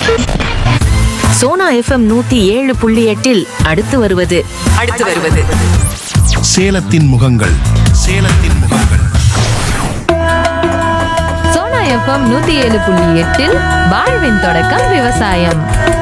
Sona FM நூத்தி ஏழு புள்ளி எட்டில் அடுத்து வருவது அடுத்து வருவது சேலத்தின் முகங்கள் சேலத்தின் முகங்கள் சோனா எஃப்எம் நூத்தி ஏழு புள்ளி எட்டில் வாழ்வின் தொடக்கம் விவசாயம்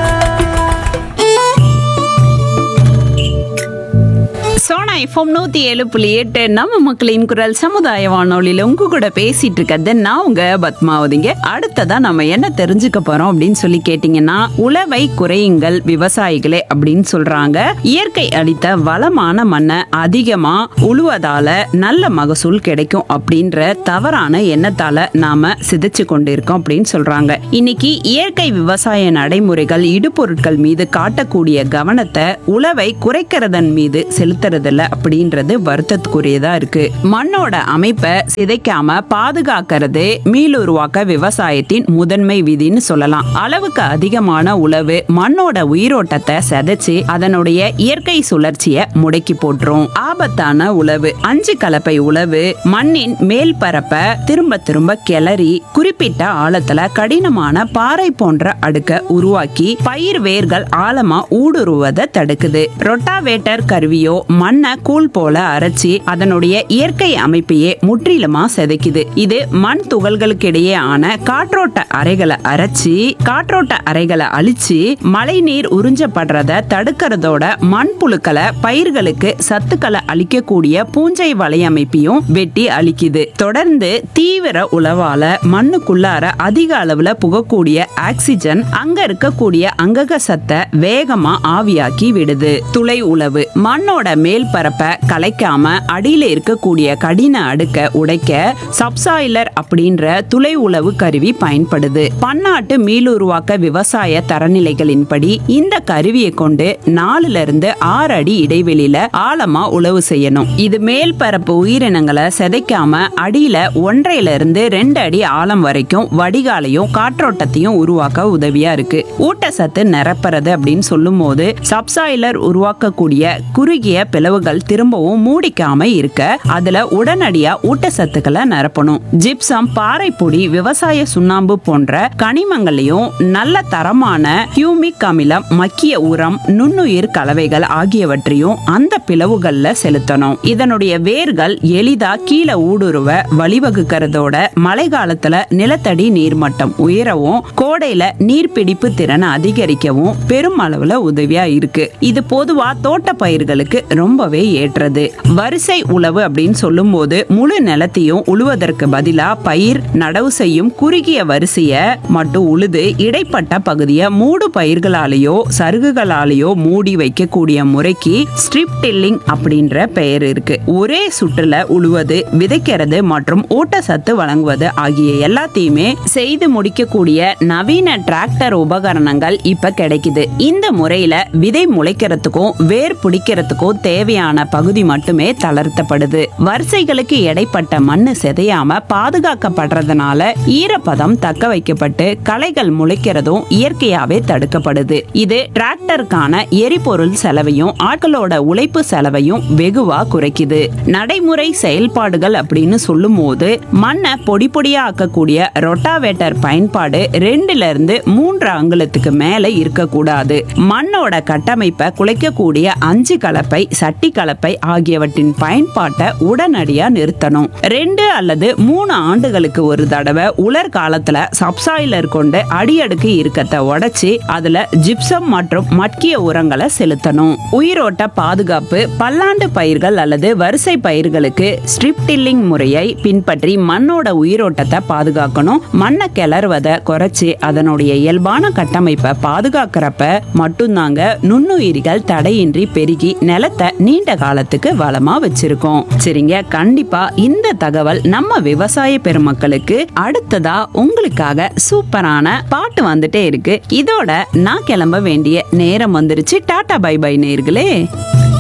சோனா எஃப்எம் நூத்தி ஏழு புள்ளி எட்டு நம்ம மக்களின் குரல் சமுதாய வானொலியில உங்க கூட பேசிட்டு இருக்கிறது நான் உங்க பத்மாவதிங்க அடுத்ததா நம்ம என்ன தெரிஞ்சுக்க போறோம் அப்படின்னு சொல்லி கேட்டீங்கன்னா உழவை குறையுங்கள் விவசாயிகளே அப்படின்னு சொல்றாங்க இயற்கை அளித்த வளமான மண்ணை அதிகமா உழுவதால நல்ல மகசூல் கிடைக்கும் அப்படின்ற தவறான எண்ணத்தால நாம சிதைச்சு கொண்டிருக்கோம் அப்படின்னு சொல்றாங்க இன்னைக்கு இயற்கை விவசாய நடைமுறைகள் இடுபொருட்கள் மீது காட்டக்கூடிய கவனத்தை உழவை குறைக்கிறதன் மீது செலுத்துறதில்ல அப்படின்றது வருத்தத்துக்குரியதா இருக்கு மண்ணோட அமைப்பை சிதைக்காம பாதுகாக்கிறது மீளுருவாக்க விவசாயத்தின் முதன்மை விதின்னு சொல்லலாம் அளவுக்கு அதிகமான உழவு மண்ணோட உயிரோட்டத்தை சிதைச்சு அதனுடைய இயற்கை சுழற்சியை முடக்கி போட்டுரும் ஆபத்தான உழவு அஞ்சு கலப்பை உழவு மண்ணின் மேல் பரப்ப திரும்ப திரும்ப கிளறி குறிப்பிட்ட ஆழத்துல கடினமான பாறை போன்ற அடுக்க உருவாக்கி பயிர் வேர்கள் ஆழமா ஊடுருவதை தடுக்குது ரொட்டாவேட்டர் கருவியோ மண்ணை கூழ் போல அரைச்சி அதனுடைய இயற்கை அமைப்பையே முற்றிலுமா சிதைக்குது இது மண் துகள்களுக்கு இடையே ஆன காற்றோட்ட அறைகளை அரைச்சி காற்றோட்ட அறைகளை அழிச்சு மழை நீர் உறிஞ்சப்படுறத தடுக்கிறதோட மண் புழுக்களை பயிர்களுக்கு சத்துக்களை அளிக்கக்கூடிய பூஞ்சை வலையமைப்பையும் வெட்டி அழிக்குது தொடர்ந்து தீவிர உழவால மண்ணுக்குள்ளார அதிக அளவுல புகக்கூடிய ஆக்சிஜன் அங்க இருக்கக்கூடிய அங்கக சத்தை வேகமா ஆவியாக்கி விடுது துளை உழவு மண்ணோட மேல் பரப்ப கலைக்காம அடியில இருக்கக்கூடிய கடின அடுக்க உடைக்க சப்சாயிலர் அப்படின்ற துளை உழவு கருவி பயன்படுது பன்னாட்டு மீளுருவாக்க விவசாய தரநிலைகளின்படி இந்த கருவியை கொண்டு நாலுல இருந்து ஆறு அடி இடைவெளியில ஆழமா உழவு செய்யணும் இது மேல் பரப்பு உயிரினங்களை சிதைக்காம அடியில ஒன்றையில இருந்து ரெண்டு அடி ஆழம் வரைக்கும் வடிகாலையும் காற்றோட்டத்தையும் உருவாக்க உதவியா இருக்கு ஊட்டச்சத்து நிரப்புறது அப்படின்னு சொல்லும் போது சப்சாயிலர் உருவாக்கக்கூடிய குறுகிய பிளவுகள் திரும்பவும் மூடிக்காம இருக்க அதுல உடனடியா ஊட்டச்சத்துக்களை நிரப்பணும் ஜிப்சம் பாறை பொடி விவசாய சுண்ணாம்பு போன்ற கனிமங்களையும் நல்ல தரமான ஹியூமிக் அமிலம் மக்கிய உரம் நுண்ணுயிர் கலவைகள் ஆகியவற்றையும் அந்த பிளவுகள்ல செலுத்தணும் இதனுடைய வேர்கள் எளிதா கீழே ஊடுருவ வழிவகுக்கிறதோட மழை காலத்துல நிலத்தடி நீர்மட்டம் உயரவும் கோடையில நீர்பிடிப்பு திறனை அதிகரிக்கவும் பெரும் அளவுல உதவியா இருக்கு இது பொதுவா தோட்ட பயிர்களுக்கு ரொம்பவே ஏற்றது வரிசை உழவு அப்படின்னு சொல்லும்போது முழு நிலத்தையும் உழுவதற்கு பதிலா பயிர் நடவு செய்யும் குறுகிய வரிசைய மட்டும் உழுது இடைப்பட்ட பகுதியை மூடு பயிர்களாலேயோ சருகுகளாலேயோ மூடி வைக்கக்கூடிய முறைக்கு ஸ்ட்ரிப் டில்லிங் அப்படின்ற பெயர் இருக்கு ஒரே சுற்றுல உழுவது விதைக்கிறது மற்றும் ஊட்டச்சத்து வழங்குவது ஆகிய எல்லாத்தையுமே செய்து முடிக்கக்கூடிய நவீன டிராக்டர் உபகரணங்கள் இப்ப கிடைக்குது இந்த முறையில விதை முளைக்கிறதுக்கும் வேர் பிடிக்கிறதுக்கும் தேவையான பகுதி மட்டுமே தளர்த்தப்படுது வரிசைகளுக்கு இடைப்பட்ட மண்ணு சிதையாம பாதுகாக்கப்படுறதுனால ஈரப்பதம் தக்க வைக்கப்பட்டு களைகள் முளைக்கிறதும் இயற்கையாவே தடுக்கப்படுது இது டிராக்டருக்கான எரிபொருள் செலவையும் ஆட்களோட உழைப்பு செலவையும் வெகுவா குறைக்குது நடைமுறை செயல்பாடுகள் அப்படின்னு சொல்லும் போது மண்ணை பொடி பொடியா ஆக்கக்கூடிய ரொட்டாவேட்டர் பயன்பாடு ரெண்டுல இருந்து மூன்று அங்குலத்துக்கு மேல இருக்கக்கூடாது மண்ணோட கட்டமைப்பை குலைக்கக்கூடிய அஞ்சு கலப்பை சட்டி கலப்பை ஆகியவற்றின் பயன்பாட்டை உடனடியா நிறுத்தணும் ரெண்டு அல்லது மூணு ஆண்டுகளுக்கு ஒரு தடவை உலர் காலத்துல சப்சாயிலர் கொண்டு அடியடுக்கு இருக்கத்தை உடைச்சு அதுல ஜிப்சம் மற்றும் மட்கிய உரங்களை செலுத்தணும் உயிரோட்ட பாதுகாப்பு பல்லாண்டு பயிர்கள் அல்லது வரிசை பயிர்களுக்கு ஸ்ட்ரிப் டில்லிங் முறையை பின்பற்றி மண்ணோட உயிரோட்டத்தை பாதுகாக்கணும் மண்ணை கிளறுவதை குறைச்சு அதனுடைய இயல்பான கட்டமைப்பை பாதுகாக்கிறப்ப மட்டும்தாங்க நுண்ணுயிரிகள் தடையின்றி பெருகி நிலத்தை நீண்ட காலத்துக்கு வளமா வச்சிருக்கோம் சரிங்க கண்டிப்பா இந்த தகவல் நம்ம விவசாய பெருமக்களுக்கு அடுத்ததா உங்களுக்காக சூப்பரான பாட்டு வந்துட்டே இருக்கு இதோட நான் கிளம்ப வேண்டிய நேரம் வந்துருச்சு டாடா பை பை நேர்களே